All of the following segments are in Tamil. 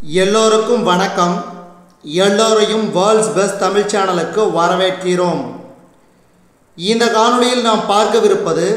எல்லோருக்கும் வணக்கம் எல்லோரையும் வேர்ல்ட்ஸ் பெஸ்ட் தமிழ் சேனலுக்கு வரவேற்கிறோம் இந்த காணொளியில் நாம் பார்க்கவிருப்பது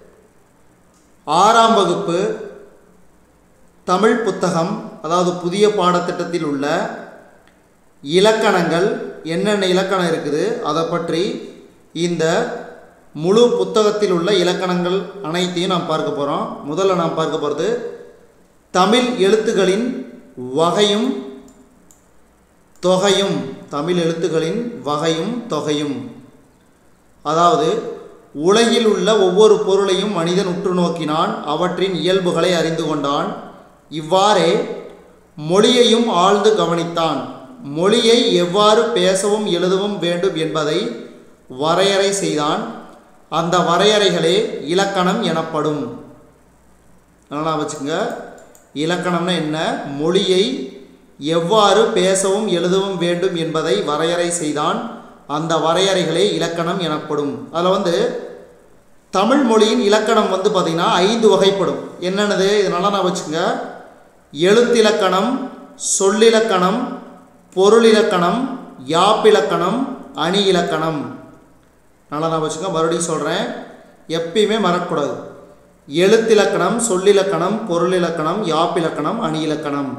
ஆறாம் வகுப்பு தமிழ் புத்தகம் அதாவது புதிய பாடத்திட்டத்தில் உள்ள இலக்கணங்கள் என்னென்ன இலக்கணம் இருக்குது அதை பற்றி இந்த முழு புத்தகத்தில் உள்ள இலக்கணங்கள் அனைத்தையும் நாம் பார்க்க போகிறோம் முதல்ல நாம் பார்க்க போகிறது தமிழ் எழுத்துகளின் வகையும் தொகையும் தமிழ் எழுத்துகளின் வகையும் தொகையும் அதாவது உலகில் உள்ள ஒவ்வொரு பொருளையும் மனிதன் உற்று நோக்கினான் அவற்றின் இயல்புகளை அறிந்து கொண்டான் இவ்வாறே மொழியையும் ஆழ்ந்து கவனித்தான் மொழியை எவ்வாறு பேசவும் எழுதவும் வேண்டும் என்பதை வரையறை செய்தான் அந்த வரையறைகளே இலக்கணம் எனப்படும் நல்லா வச்சுங்க இலக்கணம்னா என்ன மொழியை எவ்வாறு பேசவும் எழுதவும் வேண்டும் என்பதை வரையறை செய்தான் அந்த வரையறைகளே இலக்கணம் எனப்படும் அதில் வந்து தமிழ் மொழியின் இலக்கணம் வந்து பார்த்திங்கன்னா ஐந்து வகைப்படும் என்னென்னது இது நல்லா நான் வச்சுங்க எழுத்திலக்கணம் சொல்லிலக்கணம் பொருளிலக்கணம் யாப்பிலக்கணம் அணி இலக்கணம் நல்லா நான் வச்சுங்க மறுபடியும் சொல்கிறேன் எப்பயுமே மறக்கக்கூடாது எழுத்திலக்கணம் சொல்லிலக்கணம் பொருளிலக்கணம் யாப்பிலக்கணம் அணி இலக்கணம்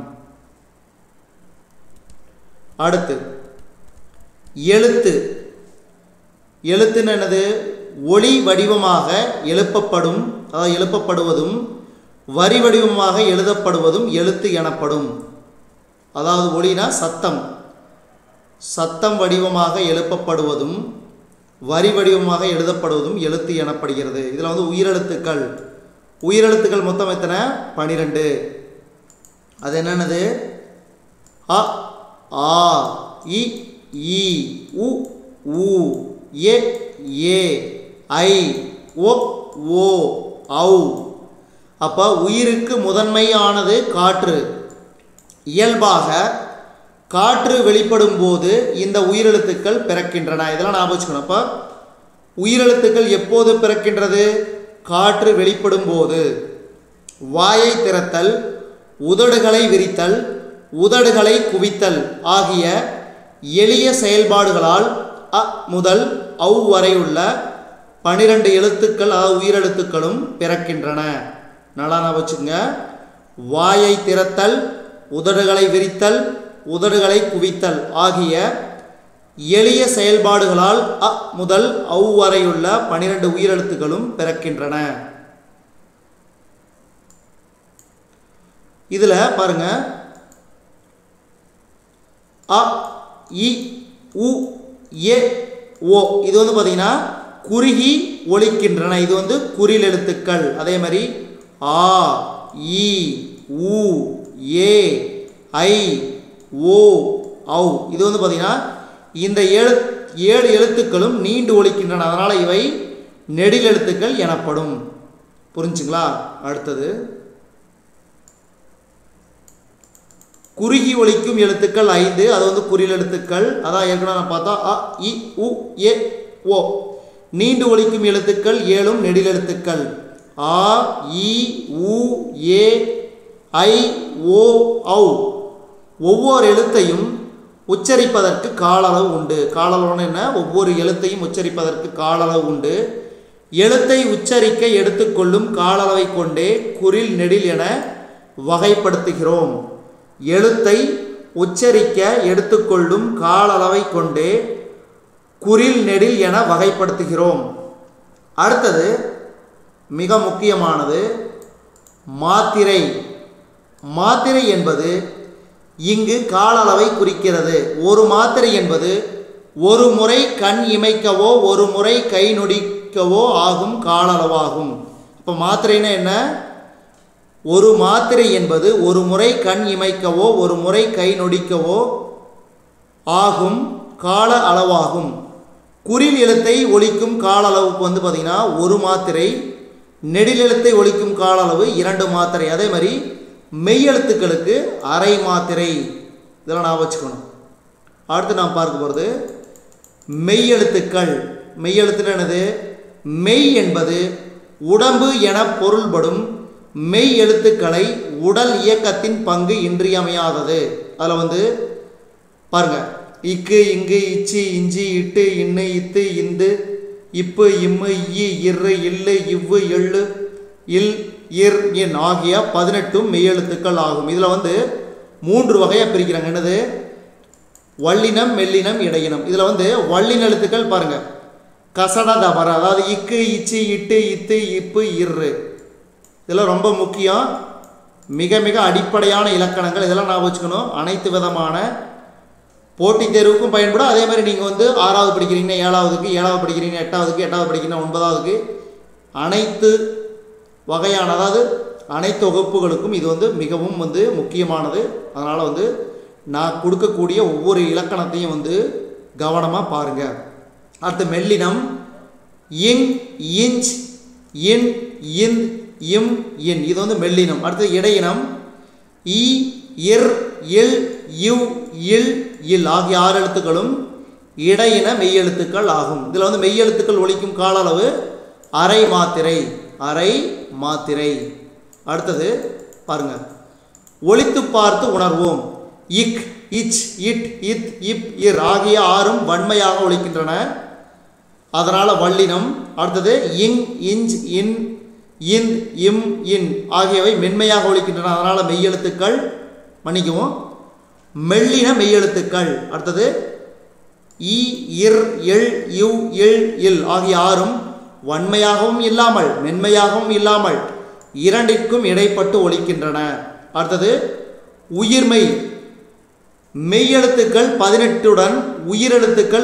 அடுத்து எழுத்து எழுத்துன்னு என்னது ஒளி வடிவமாக எழுப்பப்படும் அதாவது எழுப்பப்படுவதும் வரி வடிவமாக எழுதப்படுவதும் எழுத்து எனப்படும் அதாவது ஒளினா சத்தம் சத்தம் வடிவமாக எழுப்பப்படுவதும் வரி வடிவமாக எழுதப்படுவதும் எழுத்து எனப்படுகிறது இதில் வந்து உயிரெழுத்துக்கள் உயிரெழுத்துக்கள் மொத்தம் எத்தனை பனிரெண்டு அது என்னென்னது அ ஆ இ ஈ உ ஊ ஏ ஏ ஐ ஒ ஓ ஔ அப்போ உயிருக்கு முதன்மையானது காற்று இயல்பாக காற்று வெளிப்படும் போது இந்த உயிரெழுத்துக்கள் பிறக்கின்றன இதெல்லாம் ஞாபகம் வச்சுக்கணும் அப்போ உயிரெழுத்துக்கள் எப்போது பிறக்கின்றது காற்று வெளிப்படும் போது வாயை திறத்தல் உதடுகளை விரித்தல் உதடுகளை குவித்தல் ஆகிய எளிய செயல்பாடுகளால் அ முதல் அவ் வரையுள்ள பனிரெண்டு எழுத்துக்கள் அதாவது உயிரெழுத்துக்களும் பிறக்கின்றன நல்லா நான் வச்சுங்க வாயை திறத்தல் உதடுகளை விரித்தல் உதடுகளை குவித்தல் ஆகிய எளிய செயல்பாடுகளால் அ முதல் அவ் வரையுள்ள பனிரெண்டு உயிரெழுத்துக்களும் பிறக்கின்றன இதில் பாருங்க அ இ உ ஏ ஓ இது வந்து பார்த்தீங்கன்னா குறுகி ஒலிக்கின்றன இது வந்து குறில் எழுத்துக்கள் அதே மாதிரி ஆ இ உ ஏ ஐ ஓ ஔ இது வந்து பார்த்தீங்கன்னா இந்த ஏழு ஏழு எழுத்துக்களும் நீண்டு ஒலிக்கின்றன அதனால் இவை நெடில் எழுத்துக்கள் எனப்படும் புரிஞ்சுங்களா அடுத்தது குறுகி ஒலிக்கும் எழுத்துக்கள் ஐந்து அது வந்து குறில் எழுத்துக்கள் அதான் ஏற்கனவே நான் பார்த்தா அ இ உ ஏ ஓ நீண்டு ஒலிக்கும் எழுத்துக்கள் ஏழும் நெடில் எழுத்துக்கள் ஆ இ உ ஏ ஐ ஓ ஔ ஒவ்வொரு எழுத்தையும் உச்சரிப்பதற்கு காலளவு உண்டு காலளவுன்னு என்ன ஒவ்வொரு எழுத்தையும் உச்சரிப்பதற்கு காலளவு உண்டு எழுத்தை உச்சரிக்க எடுத்துக்கொள்ளும் காலளவை கொண்டே குறில் நெடில் என வகைப்படுத்துகிறோம் எழுத்தை உச்சரிக்க எடுத்துக்கொள்ளும் காலளவை கொண்டே குறில் நெடில் என வகைப்படுத்துகிறோம் அடுத்தது மிக முக்கியமானது மாத்திரை மாத்திரை என்பது இங்கு கால அளவை குறிக்கிறது ஒரு மாத்திரை என்பது ஒரு முறை கண் இமைக்கவோ ஒரு முறை கை நொடிக்கவோ ஆகும் கால அளவாகும் இப்போ மாத்திரைன்னா என்ன ஒரு மாத்திரை என்பது ஒரு முறை கண் இமைக்கவோ ஒரு முறை கை நொடிக்கவோ ஆகும் கால அளவாகும் குறில் எழுத்தை ஒழிக்கும் கால அளவுக்கு வந்து பார்த்திங்கன்னா ஒரு மாத்திரை நெடில் எழுத்தை ஒழிக்கும் கால அளவு இரண்டு மாத்திரை அதே மாதிரி மெய் எழுத்துக்களுக்கு அரை மாத்திரை இதெல்லாம் நான் வச்சுக்கணும் அடுத்து நாம் பார்க்க போகிறது மெய் எழுத்துக்கள் மெய் எழுத்துன்னு என்னது மெய் என்பது உடம்பு என பொருள்படும் மெய் எழுத்துக்களை உடல் இயக்கத்தின் பங்கு இன்றியமையாதது அதில் வந்து பாருங்க இக்கு இங்கு இச்சி இஞ்சி இட்டு இன்னு இத்து இந்து இப்பு இம்மு இ இரு இல்லு இவ்வு எள்ளு இல் இர் இன் ஆகிய பதினெட்டும் மெய்யெழுத்துக்கள் ஆகும் இதில் வந்து மூன்று வகையாக பிரிக்கிறாங்க என்னது வல்லினம் மெல்லினம் இடையினம் இதில் வந்து வல்லின எழுத்துக்கள் பாருங்க கசட தபர அதாவது இக்கு இச்சி இட்டு இத்து இப்பு இரு இதெல்லாம் ரொம்ப முக்கியம் மிக மிக அடிப்படையான இலக்கணங்கள் இதெல்லாம் நான் வச்சுக்கணும் அனைத்து விதமான போட்டித் தேர்வுக்கும் பயன்படும் அதே மாதிரி நீங்கள் வந்து ஆறாவது படிக்கிறீங்கன்னா ஏழாவதுக்கு ஏழாவது படிக்கிறீங்க எட்டாவதுக்கு எட்டாவது படிக்கிறீங்கன்னா ஒன்பதாவதுக்கு அனைத்து வகையான அதாவது அனைத்து வகுப்புகளுக்கும் இது வந்து மிகவும் வந்து முக்கியமானது அதனால் வந்து நான் கொடுக்கக்கூடிய ஒவ்வொரு இலக்கணத்தையும் வந்து கவனமாக பாருங்கள் அடுத்து மெல்லினம் இங் இஞ்ச் இன் இந்த் இம் இன் இது வந்து மெல்லினம் அடுத்து இடையினம் இ இர் இல் இவ் இல் இல் ஆகிய ஆறு எழுத்துக்களும் இடையின மெய்யெழுத்துக்கள் ஆகும் இதில் வந்து மெய்யெழுத்துக்கள் ஒழிக்கும் கால அளவு அரை மாத்திரை அரை மாத்திரை அடுத்தது பாருங்க ஒழித்து பார்த்து உணர்வோம் இக் இச் இட் இத் இப் இர் ஆகிய ஆறும் வன்மையாக ஒழிக்கின்றன அதனால் வல்லினம் அடுத்தது இங் இஞ்ச் இன் இந்த் இம் இன் ஆகியவை மென்மையாக ஒழிக்கின்றன அதனால் மெய்யெழுத்துக்கள் மன்னிக்கவும் மெல்லின மெய்யெழுத்துக்கள் அடுத்தது இ இர் எள் இவ் இல் இல் ஆகிய ஆறும் வன்மையாகவும் இல்லாமல் மென்மையாகவும் இல்லாமல் இரண்டிற்கும் இடைப்பட்டு ஒழிக்கின்றன அடுத்தது உயிர்மை மெய்யெழுத்துக்கள் பதினெட்டுடன் உயிரெழுத்துக்கள்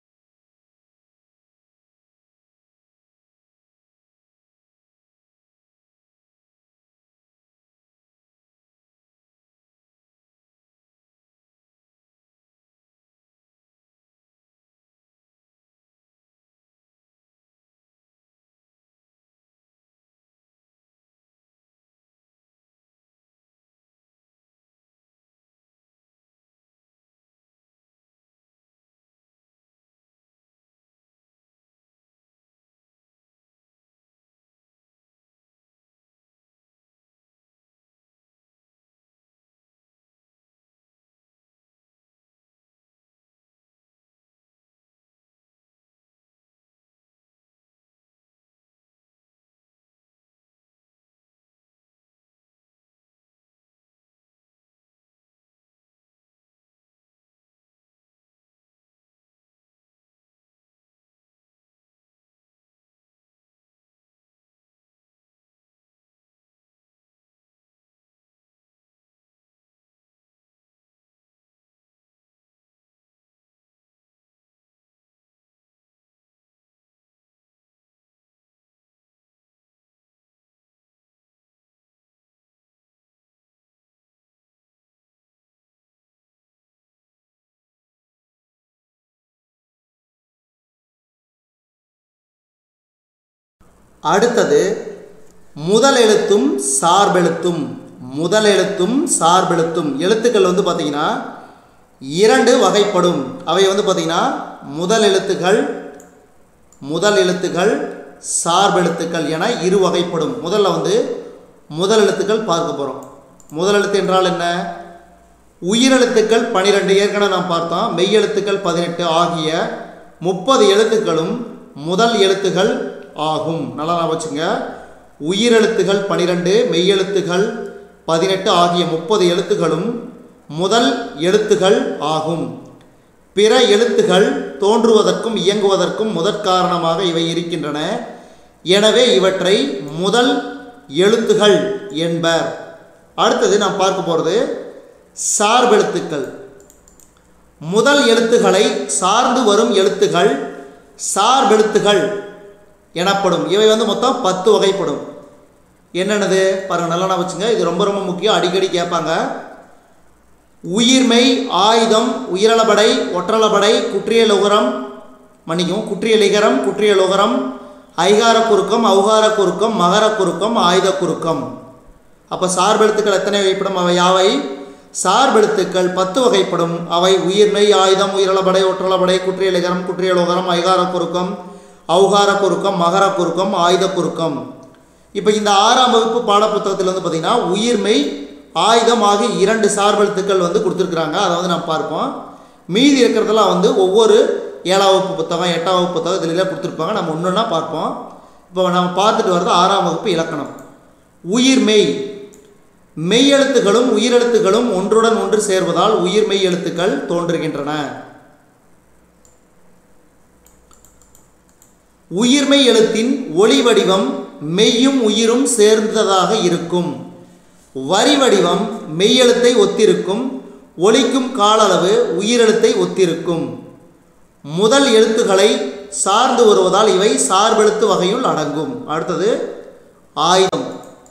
அடுத்தது முதல் எழுத்தும் சார்பெழுத்தும் முதல் எழுத்தும் சார்பெழுத்தும் எழுத்துக்கள் வந்து பார்த்தீங்கன்னா இரண்டு வகைப்படும் அவை வந்து பார்த்தீங்கன்னா முதல் எழுத்துக்கள் முதல் எழுத்துக்கள் சார்பெழுத்துக்கள் என இரு வகைப்படும் முதல்ல வந்து முதல் எழுத்துக்கள் பார்க்க போகிறோம் முதல் எழுத்து என்றால் என்ன உயிரெழுத்துக்கள் பனிரெண்டு ஏற்கனவே நாம் பார்த்தோம் மெய்யெழுத்துக்கள் பதினெட்டு ஆகிய முப்பது எழுத்துக்களும் முதல் எழுத்துகள் ஆகும் நல்லா நான் வச்சுங்க உயிரெழுத்துகள் பனிரெண்டு மெய்யெழுத்துகள் பதினெட்டு ஆகிய முப்பது எழுத்துகளும் முதல் எழுத்துகள் ஆகும் பிற எழுத்துகள் தோன்றுவதற்கும் இயங்குவதற்கும் முதற் காரணமாக இவை இருக்கின்றன எனவே இவற்றை முதல் எழுத்துகள் என்பர் அடுத்தது நாம் பார்க்க போகிறது சார்பெழுத்துக்கள் முதல் எழுத்துக்களை சார்ந்து வரும் எழுத்துகள் சார்பெழுத்துகள் எனப்படும் இவை வந்து மொத்தம் பத்து வகைப்படும் என்னென்னது பாருங்க நல்லா நான் வச்சுங்க இது ரொம்ப ரொம்ப முக்கியம் அடிக்கடி கேட்பாங்க உயிர்மை ஆயுதம் உயிரளபடை ஒற்றளபடை குற்றியலுகரம் மன்னிக்கும் குற்றியலிகரம் குற்றியலுகரம் ஐகார குறுக்கம் ஔகார குறுக்கம் மகர குறுக்கம் ஆயுத குறுக்கம் அப்போ சார்பெழுத்துக்கள் எத்தனை வகைப்படும் அவை யாவை சார்பெழுத்துக்கள் பத்து வகைப்படும் அவை உயிர்மை ஆயுதம் உயிரளபடை ஒற்றளபடை குற்றியலிகரம் குற்றியலுகரம் ஐகார குறுக்கம் ஔகார குறுக்கம் மகர குறுக்கம் ஆயுத குறுக்கம் இப்போ இந்த ஆறாம் வகுப்பு பாடப்புத்தகத்தில் வந்து பார்த்திங்கன்னா உயிர்மை ஆயுதம் ஆகிய இரண்டு சார்பெழுத்துக்கள் வந்து கொடுத்துருக்குறாங்க அதை வந்து நம்ம பார்ப்போம் மீதி இருக்கிறதெல்லாம் வந்து ஒவ்வொரு ஏழாம் வகுப்பு புத்தகம் எட்டாம் வகுப்பு புத்தகம் இதுலாம் கொடுத்துருப்பாங்க நம்ம ஒன்று ஒன்றா பார்ப்போம் இப்போ நம்ம பார்த்துட்டு வர்றது ஆறாம் வகுப்பு இலக்கணம் உயிர்மெய் மெய்யெழுத்துகளும் உயிரெழுத்துகளும் ஒன்றுடன் ஒன்று சேர்வதால் உயிர்மெய் எழுத்துக்கள் தோன்றுகின்றன உயிர்மெய் எழுத்தின் ஒளி வடிவம் மெய்யும் உயிரும் சேர்ந்ததாக இருக்கும் வரி வடிவம் மெய்யெழுத்தை ஒத்திருக்கும் ஒலிக்கும் கால அளவு உயிரெழுத்தை ஒத்திருக்கும் முதல் எழுத்துக்களை சார்ந்து வருவதால் இவை சார்பெழுத்து வகையுள் அடங்கும் அடுத்தது ஆயுதம்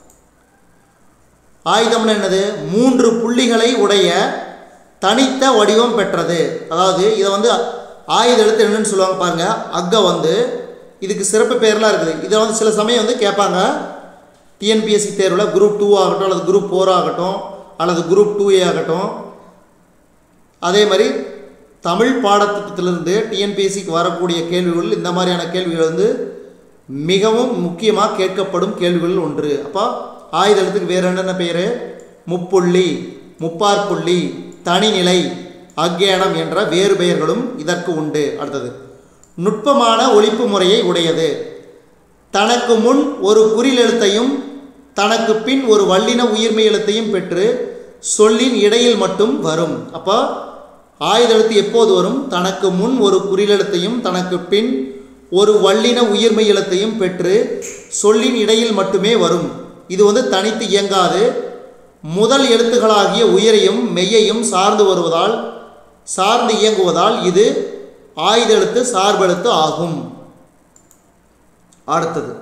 ஆயுதம்னு என்னது மூன்று புள்ளிகளை உடைய தனித்த வடிவம் பெற்றது அதாவது இதை வந்து ஆயுத எழுத்து என்னன்னு சொல்லுவாங்க பாருங்க அக்க வந்து இதுக்கு சிறப்பு பேர்லாம் இருக்குது இதை வந்து சில சமயம் வந்து கேட்பாங்க டிஎன்பிஎஸ்சி தேர்வில் குரூப் டூ ஆகட்டும் அல்லது குரூப் ஃபோர் ஆகட்டும் அல்லது குரூப் டூ ஏ ஆகட்டும் அதே மாதிரி தமிழ் பாடத்திட்டத்திலிருந்து டிஎன்பிஎஸ்சிக்கு வரக்கூடிய கேள்விகள் இந்த மாதிரியான கேள்விகள் வந்து மிகவும் முக்கியமாக கேட்கப்படும் கேள்விகள் ஒன்று அப்போ ஆயுத எழுத்துக்கு வேறு என்னென்ன பெயர் முப்புள்ளி முப்பாற்புள்ளி தனிநிலை அக்ஞானம் என்ற வேறு பெயர்களும் இதற்கு உண்டு அடுத்தது நுட்பமான ஒழிப்பு முறையை உடையது தனக்கு முன் ஒரு குறில் எழுத்தையும் தனக்கு பின் ஒரு வல்லின உயிர்மை எழுத்தையும் பெற்று சொல்லின் இடையில் மட்டும் வரும் அப்போ ஆயுத எழுத்து எப்போது வரும் தனக்கு முன் ஒரு குறிலெழுத்தையும் தனக்கு பின் ஒரு வல்லின உயிர்மை எழுத்தையும் பெற்று சொல்லின் இடையில் மட்டுமே வரும் இது வந்து தனித்து இயங்காது முதல் எழுத்துக்களாகிய உயிரையும் மெய்யையும் சார்ந்து வருவதால் சார்ந்து இயங்குவதால் இது ஆயுத எழுத்து சார்பெழுத்து ஆகும் அடுத்தது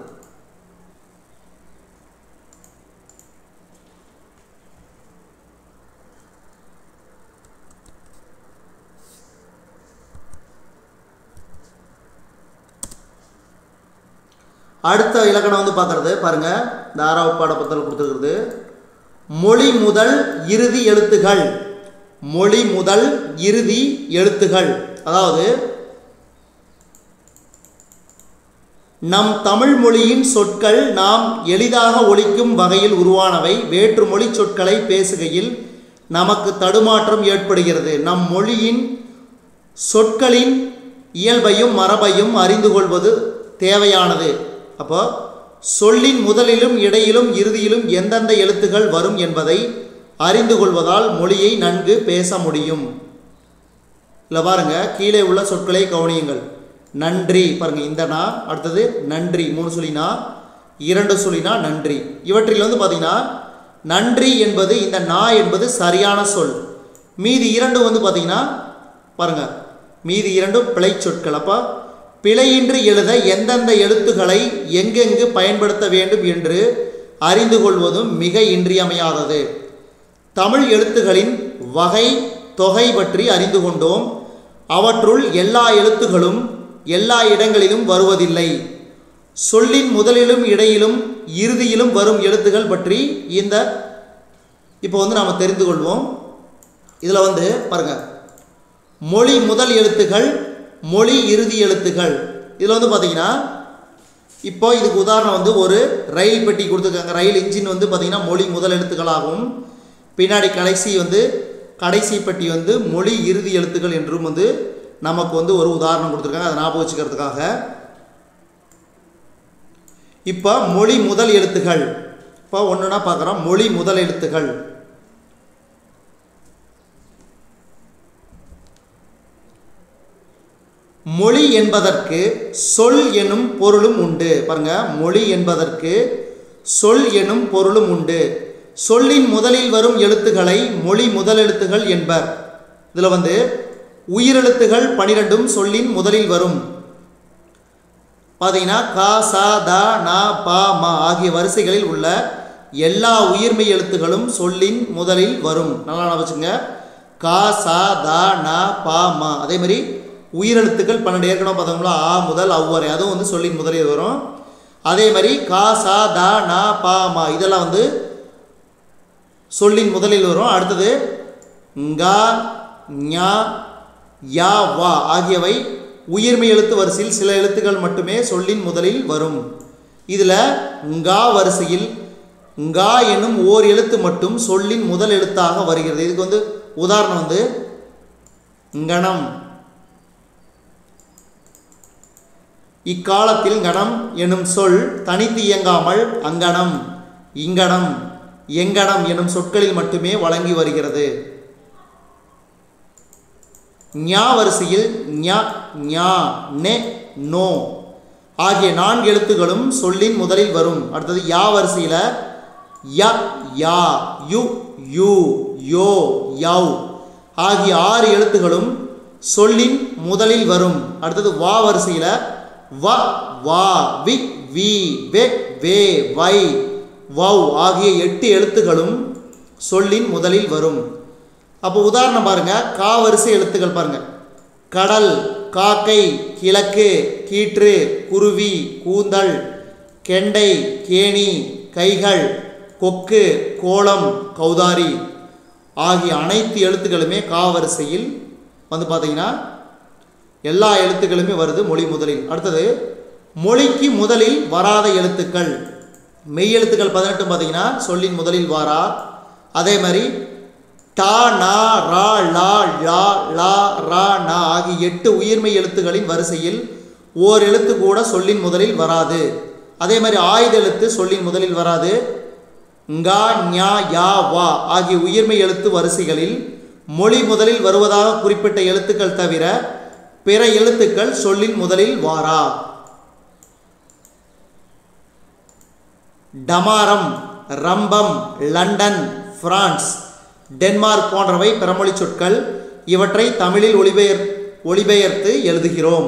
அடுத்த இலக்கணம் வந்து பார்க்குறது பாருங்கள் இந்த ஆறாவது பாடப்பத்தில் கொடுத்துருக்குறது மொழி முதல் இறுதி எழுத்துகள் மொழி முதல் இறுதி எழுத்துகள் அதாவது நம் தமிழ் மொழியின் சொற்கள் நாம் எளிதாக ஒழிக்கும் வகையில் உருவானவை வேற்று மொழி சொற்களை பேசுகையில் நமக்கு தடுமாற்றம் ஏற்படுகிறது நம் மொழியின் சொற்களின் இயல்பையும் மரபையும் அறிந்து கொள்வது தேவையானது அப்போ சொல்லின் முதலிலும் இடையிலும் இறுதியிலும் எந்தெந்த எழுத்துகள் வரும் என்பதை அறிந்து கொள்வதால் மொழியை நன்கு பேச முடியும் இல்லை பாருங்க கீழே உள்ள சொற்களை கவனியுங்கள் நன்றி பாருங்க இந்த நா அடுத்தது நன்றி மூணு சொல்லினா இரண்டு சொல்லினா நன்றி இவற்றில் வந்து பார்த்தீங்கன்னா நன்றி என்பது இந்த நா என்பது சரியான சொல் மீதி இரண்டும் வந்து பார்த்தீங்கன்னா பாருங்க மீதி இரண்டும் பிழை சொற்கள் அப்போ பிழையின்றி எழுத எந்தெந்த எழுத்துக்களை எங்கெங்கு பயன்படுத்த வேண்டும் என்று அறிந்து கொள்வதும் மிக இன்றியமையாதது தமிழ் எழுத்துகளின் வகை தொகை பற்றி அறிந்து கொண்டோம் அவற்றுள் எல்லா எழுத்துகளும் எல்லா இடங்களிலும் வருவதில்லை சொல்லின் முதலிலும் இடையிலும் இறுதியிலும் வரும் எழுத்துகள் பற்றி இந்த இப்போ வந்து நாம் தெரிந்து கொள்வோம் இதில் வந்து பாருங்க மொழி முதல் எழுத்துகள் மொழி இறுதி எழுத்துகள் இதில் வந்து பார்த்தீங்கன்னா இப்போ இதுக்கு உதாரணம் வந்து ஒரு ரயில் பெட்டி கொடுத்துருக்காங்க ரயில் இன்ஜின் வந்து பார்த்தீங்கன்னா மொழி முதல் எழுத்துக்களாகவும் பின்னாடி கடைசி வந்து கடைசி பெட்டி வந்து மொழி இறுதி எழுத்துக்கள் என்றும் வந்து நமக்கு வந்து ஒரு உதாரணம் கொடுத்துருக்காங்க அதை ஞாபகம் வச்சுக்கிறதுக்காக இப்போ மொழி முதல் எழுத்துகள் இப்போ ஒன்றுனா பார்க்குறோம் மொழி முதல் எழுத்துகள் மொழி என்பதற்கு சொல் எனும் பொருளும் உண்டு பாருங்க மொழி என்பதற்கு சொல் எனும் பொருளும் உண்டு சொல்லின் முதலில் வரும் எழுத்துக்களை மொழி முதலெழுத்துகள் என்பர் இதில் வந்து உயிரெழுத்துகள் பனிரெண்டும் சொல்லின் முதலில் வரும் பார்த்தீங்கன்னா கா சா த நா பா மா ஆகிய வரிசைகளில் உள்ள எல்லா உயிர்மை எழுத்துகளும் சொல்லின் முதலில் வரும் நல்லா ஞாபகம் வச்சுங்க கா சா த ந பா மா அதே மாதிரி உயிரெழுத்துக்கள் பன்னெண்டு ஏற்கனவே பார்த்தோம்னா ஆ முதல் அவ்வரை அதுவும் வந்து சொல்லின் முதலில் வரும் அதே மாதிரி கா சா த ந பா மா இதெல்லாம் வந்து சொல்லின் முதலில் வரும் அடுத்தது ங்க ஞா யா வா ஆகியவை உயிர்மை எழுத்து வரிசையில் சில எழுத்துக்கள் மட்டுமே சொல்லின் முதலில் வரும் இதில் ngா வரிசையில் ngா என்னும் ஓர் எழுத்து மட்டும் சொல்லின் முதல் எழுத்தாக வருகிறது இதுக்கு வந்து உதாரணம் வந்து ngணம் இக்காலத்தில் கணம் எனும் சொல் தனித்து இயங்காமல் அங்கணம் இங்கணம் எங்கணம் எனும் சொற்களில் மட்டுமே வழங்கி வருகிறது ஞா வரிசையில் ஞ ஞா நெ நோ ஆகிய நான்கு எழுத்துகளும் சொல்லின் முதலில் வரும் அடுத்தது யா வரிசையில் ய யா யு யூ யோ யவ் ஆகிய ஆறு எழுத்துகளும் சொல்லின் முதலில் வரும் அடுத்தது வா வரிசையில் வ வா வி வி வெ வே வை வவ் ஆகிய எட்டு எழுத்துகளும் சொல்லின் முதலில் வரும் அப்போ உதாரணம் பாருங்க கா வரிசை எழுத்துக்கள் பாருங்க கடல் காக்கை கிழக்கு கீற்று குருவி கூந்தல் கெண்டை கேணி கைகள் கொக்கு கோலம் கௌதாரி ஆகிய அனைத்து எழுத்துக்களுமே கா வரிசையில் வந்து பார்த்தீங்கன்னா எல்லா எழுத்துக்களுமே வருது மொழி முதலில் அடுத்தது மொழிக்கு முதலில் வராத எழுத்துக்கள் மெய் எழுத்துக்கள் பதினெட்டு பார்த்தீங்கன்னா சொல்லின் முதலில் வாரா அதே மாதிரி டா நா ரா லா லா லா ரா நா ஆகிய எட்டு உயிர்மெய் எழுத்துக்களின் வரிசையில் ஓர் எழுத்து கூட சொல்லின் முதலில் வராது அதே மாதிரி ஆயுத எழுத்து சொல்லின் முதலில் வராது ngா ஞா யா வா ஆகிய உயிர்மெய் எழுத்து வரிசைகளில் மொழி முதலில் வருவதாக குறிப்பிட்ட எழுத்துக்கள் தவிர பிற எழுத்துக்கள் சொல்லின் முதலில் வாரா டமாரம் ரம்பம் லண்டன் பிரான்ஸ் டென்மார்க் போன்றவை பிறமொழி சொற்கள் இவற்றை தமிழில் ஒளிபெயர் ஒளிபெயர்த்து எழுதுகிறோம்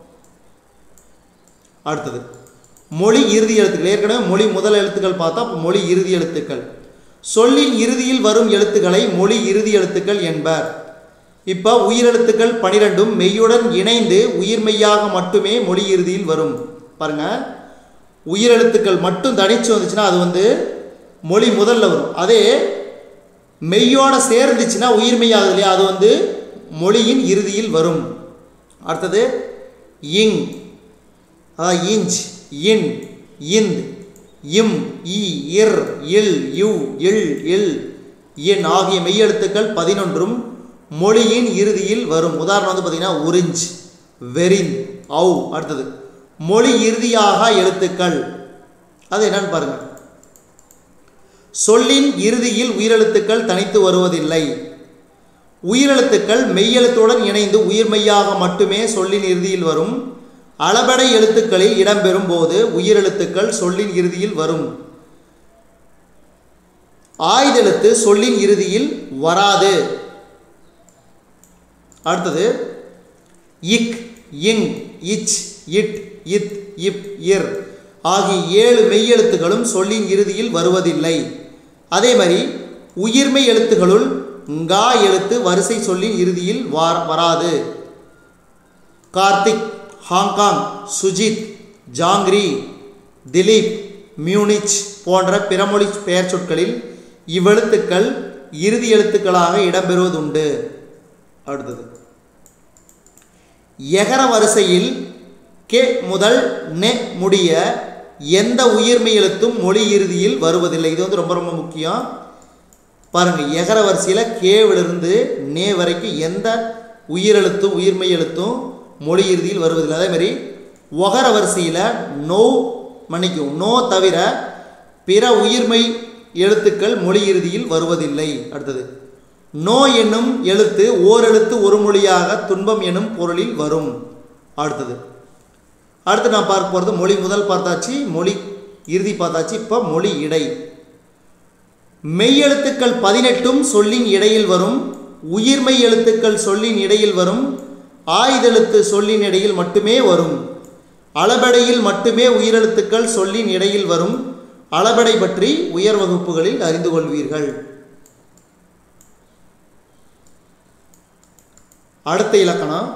அடுத்தது மொழி இறுதி எழுத்துக்கள் ஏற்கனவே மொழி முதல் எழுத்துக்கள் பார்த்தா அப்ப மொழி இறுதி எழுத்துக்கள் சொல்லின் இறுதியில் வரும் எழுத்துக்களை மொழி இறுதி எழுத்துக்கள் என்பர் இப்போ உயிரெழுத்துக்கள் பனிரெண்டும் மெய்யுடன் இணைந்து உயிர்மெய்யாக மட்டுமே மொழி இறுதியில் வரும் பாருங்க உயிரெழுத்துக்கள் மட்டும் தனிச்சு வந்துச்சுன்னா அது வந்து மொழி முதல்ல வரும் அதே மெய்யோட சேர்ந்துச்சுன்னா உயிர்மெய்யாகுது இல்லையா அது வந்து மொழியின் இறுதியில் வரும் அடுத்தது இங் அதாவது இஞ்ச் இன் இந்த் இம் இ இர் இல் யு இல் இல் இன் ஆகிய மெய்யெழுத்துக்கள் பதினொன்றும் மொழியின் இறுதியில் வரும் உதாரணம் வந்து பார்த்தீங்கன்னா உறிஞ்ச் வெரின் ஔ அடுத்தது மொழி இறுதியாக எழுத்துக்கள் அது என்னன்னு பாருங்க சொல்லின் இறுதியில் உயிரெழுத்துக்கள் தனித்து வருவதில்லை உயிரெழுத்துக்கள் மெய்யெழுத்துடன் இணைந்து உயிர்மெய்யாக மட்டுமே சொல்லின் இறுதியில் வரும் அளபடை எழுத்துக்களில் இடம்பெறும் போது உயிரெழுத்துக்கள் சொல்லின் இறுதியில் வரும் ஆயுதெழுத்து சொல்லின் இறுதியில் வராது அடுத்தது இக் இங் இச் இட் இத் இப் இர் ஆகிய ஏழு மெய்யெழுத்துகளும் சொல்லின் இறுதியில் வருவதில்லை அதே மாதிரி உயிர்மெய் எழுத்துகளுள் ngா எழுத்து வரிசை சொல்லின் இறுதியில் வார் வராது கார்த்திக் ஹாங்காங் சுஜித் ஜாங்கிரி திலீப் மியூனிச் போன்ற பிறமொழி பெயர் சொற்களில் இவ்வெழுத்துக்கள் இறுதி எழுத்துக்களாக இடம்பெறுவதுண்டு அடுத்தது எகர வரிசையில் கே முதல் நெ முடிய எந்த உயிர்மெய் எழுத்தும் மொழி இறுதியில் வருவதில்லை இது வந்து ரொம்ப ரொம்ப முக்கியம் பாருங்க எகர வரிசையில் கேவிலிருந்து நே வரைக்கும் எந்த உயிரெழுத்தும் உயிர்மெய் எழுத்தும் மொழி இறுதியில் வருவதில்லை அதே மாதிரி ஒகர வரிசையில் நோ மன்னிக்கும் நோ தவிர பிற உயிர்மெய் எழுத்துக்கள் மொழி இறுதியில் வருவதில்லை அடுத்தது நோ என்னும் எழுத்து ஓரெழுத்து ஒரு மொழியாக துன்பம் எனும் பொருளில் வரும் அடுத்தது அடுத்து நான் பார்க்க போகிறது மொழி முதல் பார்த்தாச்சு மொழி இறுதி பார்த்தாச்சு இப்போ மொழி இடை மெய்யெழுத்துக்கள் பதினெட்டும் சொல்லின் இடையில் வரும் உயிர்மெய் எழுத்துக்கள் சொல்லின் இடையில் வரும் ஆயுதெழுத்து சொல்லின் இடையில் மட்டுமே வரும் அளபெடையில் மட்டுமே உயிரெழுத்துக்கள் சொல்லின் இடையில் வரும் அளபெடை பற்றி உயர் வகுப்புகளில் அறிந்து கொள்வீர்கள் அடுத்த இலக்கணம்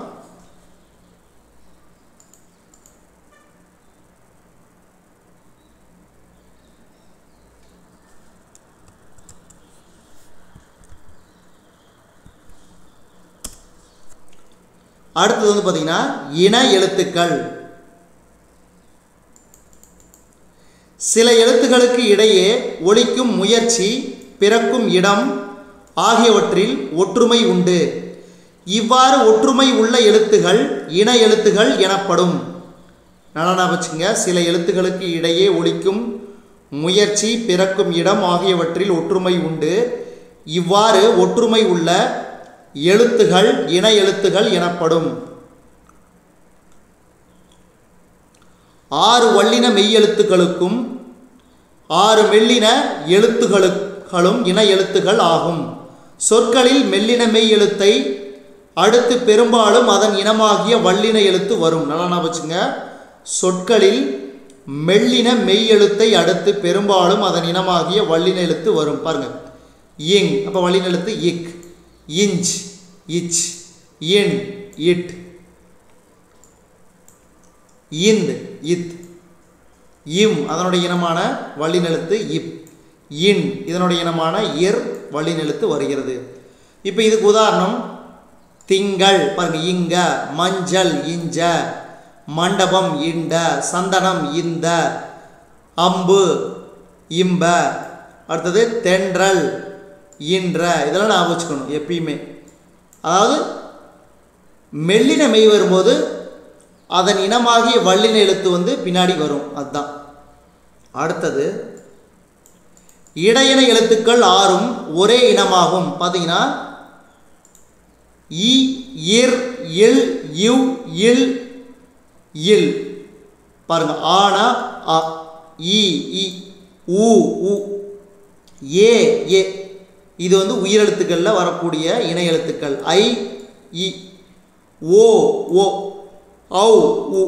அடுத்தது வந்து பார்த்தீங்கன்னா இன எழுத்துக்கள் சில எழுத்துகளுக்கு இடையே ஒலிக்கும் முயற்சி பிறக்கும் இடம் ஆகியவற்றில் ஒற்றுமை உண்டு இவ்வாறு ஒற்றுமை உள்ள எழுத்துகள் இன எழுத்துகள் எனப்படும் நல்லா வச்சுங்க சில எழுத்துகளுக்கு இடையே ஒலிக்கும் முயற்சி பிறக்கும் இடம் ஆகியவற்றில் ஒற்றுமை உண்டு இவ்வாறு ஒற்றுமை உள்ள எழுத்துகள் இன எழுத்துகள் எனப்படும் ஆறு வல்லின மெய்யெழுத்துக்களுக்கும் ஆறு மெல்லின எழுத்துகளும் இன எழுத்துகள் ஆகும் சொற்களில் மெல்லின மெய் எழுத்தை அடுத்து பெரும்பாலும் அதன் இனமாகிய வல்லின எழுத்து வரும் நல்லா வச்சுங்க சொற்களில் மெல்லின மெய் எழுத்தை அடுத்து பெரும்பாலும் அதன் இனமாகிய வல்லின எழுத்து வரும் பாருங்க இங் அப்போ வல்லின எழுத்து இக் இஞ்ச் இச் இன் இட் இந்த் இத் இம் அதனுடைய இனமான வள்ளினெழுத்து இப் இன் இதனுடைய இனமான இர் வள்ளினெழுத்து வருகிறது இப்போ இதுக்கு உதாரணம் திங்கள் பாருங்க இங்க மஞ்சள் இஞ்ச மண்டபம் இண்ட சந்தனம் இந்த அம்பு இம்ப அடுத்தது தென்றல் இன்ற இதெல்லாம் நான் வச்சுக்கணும் எப்பயுமே அதாவது மெல்லின மெய் வரும்போது அதன் இனமாகிய வல்லின எழுத்து வந்து பின்னாடி வரும் அதுதான் அடுத்தது இடையின எழுத்துக்கள் ஆறும் ஒரே இனமாகும் பார்த்தீங்கன்னா இ இர் இல் இவ் இல் இல் பாருங்க ஆனா அ இ இ உ உ ஏ ஏ இது வந்து உயிரெழுத்துக்களில் வரக்கூடிய இணை எழுத்துக்கள் ஐ இ ஓ ஓ ஔ உ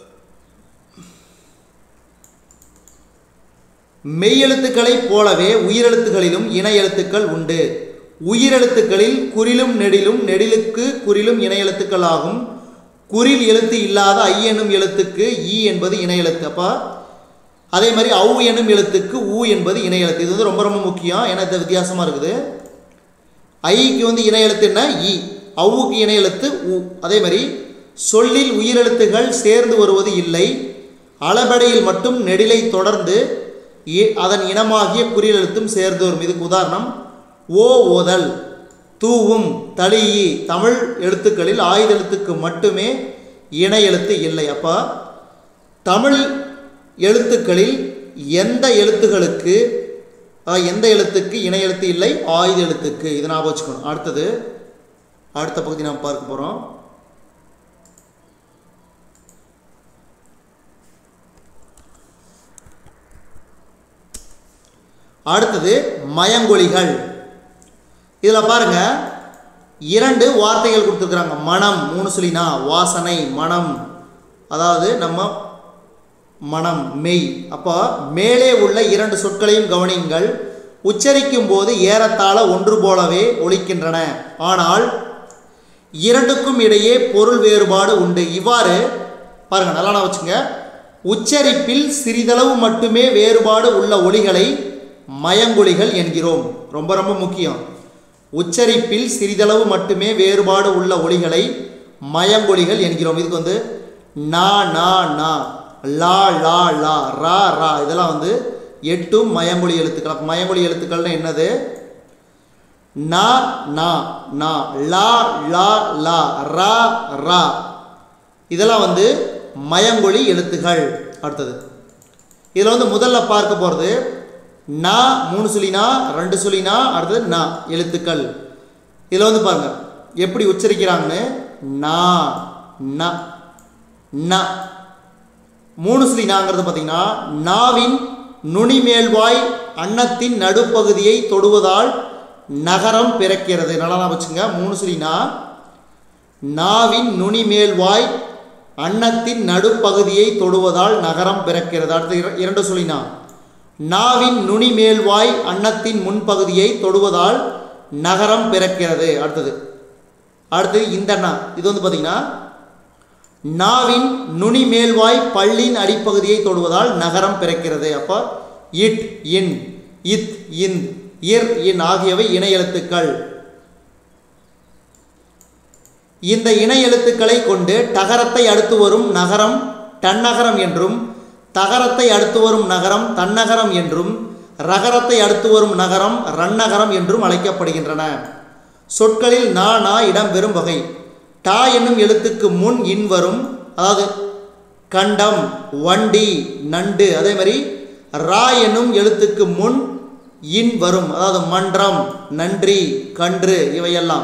மெய்யெழுத்துக்களைப் போலவே உயிரெழுத்துகளிலும் இணை எழுத்துக்கள் உண்டு உயிரெழுத்துக்களில் குறிலும் நெடிலும் நெடிலுக்கு குறிலும் இணை எழுத்துக்கள் ஆகும் குறில் எழுத்து இல்லாத ஐ என்னும் எழுத்துக்கு ஈ என்பது இணை எழுத்து அப்போ அதே மாதிரி ஔ என்னும் எழுத்துக்கு ஊ என்பது இணை எழுத்து இது வந்து ரொம்ப ரொம்ப முக்கியம் ஏன்னா இது வித்தியாசமாக இருக்குது ஐக்கு வந்து இணை எழுத்து என்ன இ ஔவுக்கு இணை எழுத்து உ அதே மாதிரி சொல்லில் உயிரெழுத்துகள் சேர்ந்து வருவது இல்லை அளபடையில் மட்டும் நெடிலை தொடர்ந்து இ- அதன் இனமாகிய குறியெழுத்தும் சேர்ந்து வரும் இதுக்கு உதாரணம் ஓ ஓதல் தூவும் தளியி தமிழ் எழுத்துக்களில் ஆயுத எழுத்துக்கு மட்டுமே இணை எழுத்து இல்லை அப்போ தமிழ் எழுத்துக்களில் எந்த எழுத்துகளுக்கு அஹ், எந்த எழுத்துக்கு இணை எழுத்து இல்லை ஆயுத எழுத்துக்கு இதை ஞாபகம் வச்சுக்கணும் அடுத்தது அடுத்த பகுதி நாம் பார்க்க போகிறோம் அடுத்தது மயங்கொலிகள் இதில் பாருங்க இரண்டு வார்த்தைகள் கொடுத்துருக்குறாங்க மனம் மூணு சொல்லினா வாசனை மனம் அதாவது நம்ம மனம் மெய் அப்போ மேலே உள்ள இரண்டு சொற்களையும் கவனியுங்கள் உச்சரிக்கும் போது ஏறத்தாழ ஒன்று போலவே ஒலிக்கின்றன ஆனால் இரண்டுக்கும் இடையே பொருள் வேறுபாடு உண்டு இவ்வாறு பாருங்க நல்லா நான் வச்சுங்க உச்சரிப்பில் சிறிதளவு மட்டுமே வேறுபாடு உள்ள ஒலிகளை மயங்கொலிகள் என்கிறோம் ரொம்ப ரொம்ப முக்கியம் உச்சரிப்பில் சிறிதளவு மட்டுமே வேறுபாடு உள்ள ஒலிகளை மயங்கொலிகள் என்கிறோம் இதுக்கு வந்து நா நா நா லா லா லா ரா ரா இதெல்லாம் வந்து எட்டும் மயங்கொலி எழுத்துக்கள் அப்ப மயங்கொலி எழுத்துக்கள்னா என்னது நா நா நா லா லா லா ரா ரா இதெல்லாம் வந்து மயங்கொலி எழுத்துகள் அடுத்தது இதில் வந்து முதல்ல பார்க்க போகிறது நா மூணு சொல்லினா ரெண்டு சொல்லினா அடுத்தது நா எழுத்துக்கள் இதில் வந்து பாருங்க எப்படி உச்சரிக்கிறாங்கன்னு நா ந ந மூணு சொல்லினாங்கிறது பார்த்தீங்கன்னா நாவின் நுனிமேல்வாய் அன்னத்தின் நடுப்பகுதியை தொடுவதால் நகரம் பிறக்கிறது நல்லா ஞாபகம் வச்சுங்க மூணு சொல்லினா நாவின் நுனிமேல்வாய் அன்னத்தின் நடுப்பகுதியை தொடுவதால் நகரம் பிறக்கிறது அடுத்து இர- இரண்டு சொல்லினா நாவின் நுனிமேல்வாய் அன்னத்தின் முன்பகுதியை தொடுவதால் நகரம் பிறக்கிறது அடுத்தது அடுத்து இந்த நா இது வந்து பார்த்தீங்கன்னா நாவின் நுனி மேல்வாய் பல்லின் அடிப்பகுதியை தொடுவதால் நகரம் பிறக்கிறது அப்போ இட் இன் இத் இந்த் இர் இன் ஆகியவை இணை எழுத்துக்கள் இந்த இணை எழுத்துக்களை கொண்டு டகரத்தை அடுத்து வரும் நகரம் டன்னகரம் என்றும் தகரத்தை அடுத்து வரும் நகரம் தன்னகரம் என்றும் ரகரத்தை அடுத்து வரும் நகரம் ரன்னகரம் என்றும் அழைக்கப்படுகின்றன சொற்களில் நா நா இடம்பெறும் வகை டா என்னும் எழுத்துக்கு முன் இன் வரும் அதாவது கண்டம் வண்டி நண்டு அதே மாதிரி ரா என்னும் எழுத்துக்கு முன் இன் வரும் அதாவது மன்றம் நன்றி கன்று இவையெல்லாம்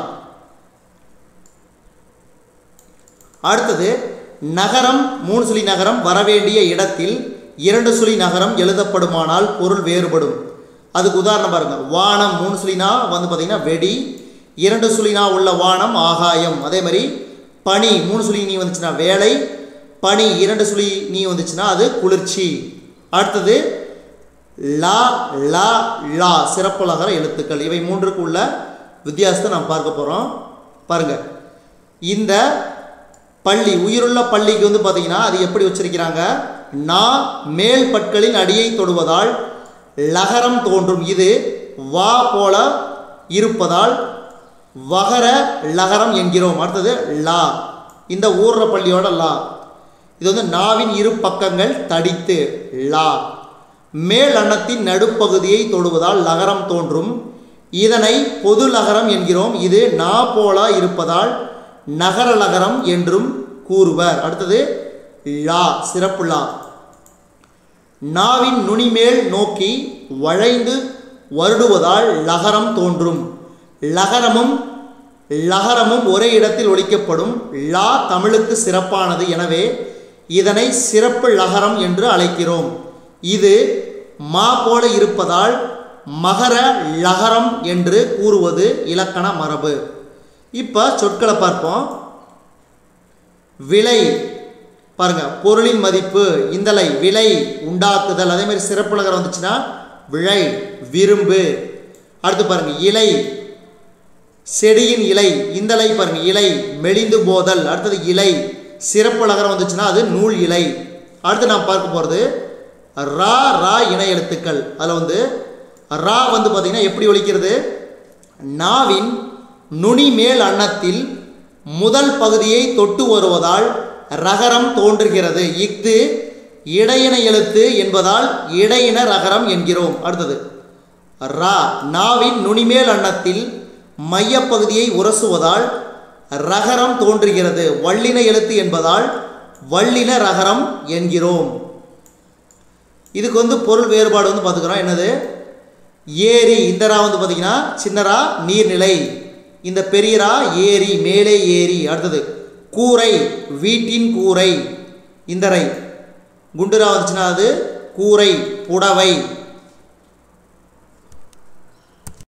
அடுத்தது நகரம் மூணு சுழி நகரம் வரவேண்டிய இடத்தில் இரண்டு சுழி நகரம் எழுதப்படுமானால் பொருள் வேறுபடும் அதுக்கு உதாரணம் பாருங்க வானம் மூணு சுழினா வந்து பார்த்தீங்கன்னா வெடி இரண்டு சுழினா உள்ள வானம் ஆகாயம் அதே மாதிரி பனி மூணு சுழி நீ வந்துச்சுன்னா வேலை பனி இரண்டு சுழி நீ வந்துச்சுன்னா அது குளிர்ச்சி அடுத்தது லா லா லா சிறப்புலகர எழுத்துக்கள் இவை மூன்றுக்கு உள்ள வித்தியாசத்தை நாம் பார்க்க போகிறோம் பாருங்க இந்த பள்ளி உயிருள்ள பள்ளிக்கு வந்து பார்த்தீங்கன்னா அது எப்படி வச்சிருக்கிறாங்க நா மேல் பற்களின் அடியை தொடுவதால் லகரம் தோன்றும் இது வா போல இருப்பதால் வகர லகரம் என்கிறோம் அடுத்தது லா இந்த ஊர்ற பள்ளியோட லா இது வந்து நாவின் இரு பக்கங்கள் தடித்து லா மேல் அன்னத்தின் நடுப்பகுதியை தொடுவதால் லகரம் தோன்றும் இதனை பொது லகரம் என்கிறோம் இது நா போல இருப்பதால் நகர லகரம் என்றும் கூறுவர் அடுத்தது லா சிறப்பு லா நாவின் நுனிமேல் நோக்கி வளைந்து வருடுவதால் லகரம் தோன்றும் லகரமும் லகரமும் ஒரே இடத்தில் ஒலிக்கப்படும் லா தமிழுக்கு சிறப்பானது எனவே இதனை சிறப்பு லகரம் என்று அழைக்கிறோம் இது மா போல இருப்பதால் மகர லகரம் என்று கூறுவது இலக்கண மரபு இப்போ சொற்களை பார்ப்போம் விலை பாருங்க பொருளின் மதிப்பு இந்தலை விலை உண்டாக்குதல் அதே மாதிரி சிறப்புலகரம் வந்துச்சுன்னா விழை விரும்பு அடுத்து பாருங்க இலை செடியின் இலை இந்தலை பாருங்க இலை மெலிந்து போதல் அடுத்தது இலை சிறப்புலகரம் வந்துச்சுன்னா அது நூல் இலை அடுத்து நாம் பார்க்க போகிறது ரா ரா இணை எழுத்துக்கள் அதில் வந்து ரா வந்து பார்த்திங்கன்னா எப்படி ஒலிக்கிறது நாவின் நுனி மேல் அன்னத்தில் முதல் பகுதியை தொட்டு வருவதால் ரகரம் தோன்றுகிறது இஃது இடையின எழுத்து என்பதால் இடையின ரகரம் என்கிறோம் அடுத்தது ரா நாவின் நுனிமேல் அன்னத்தில் மையப்பகுதியை உரசுவதால் ரகரம் தோன்றுகிறது வல்லின எழுத்து என்பதால் வல்லின ரகரம் என்கிறோம் இதுக்கு வந்து பொருள் வேறுபாடு வந்து பார்த்துக்கிறோம் என்னது ஏரி இந்த ரா வந்து பார்த்தீங்கன்னா சின்னரா நீர்நிலை இந்த பெரியரா ஏரி மேலே ஏரி அடுத்தது கூரை வீட்டின் கூரை இந்த ரை குண்டுரா வந்துச்சுன்னா அது கூரை புடவை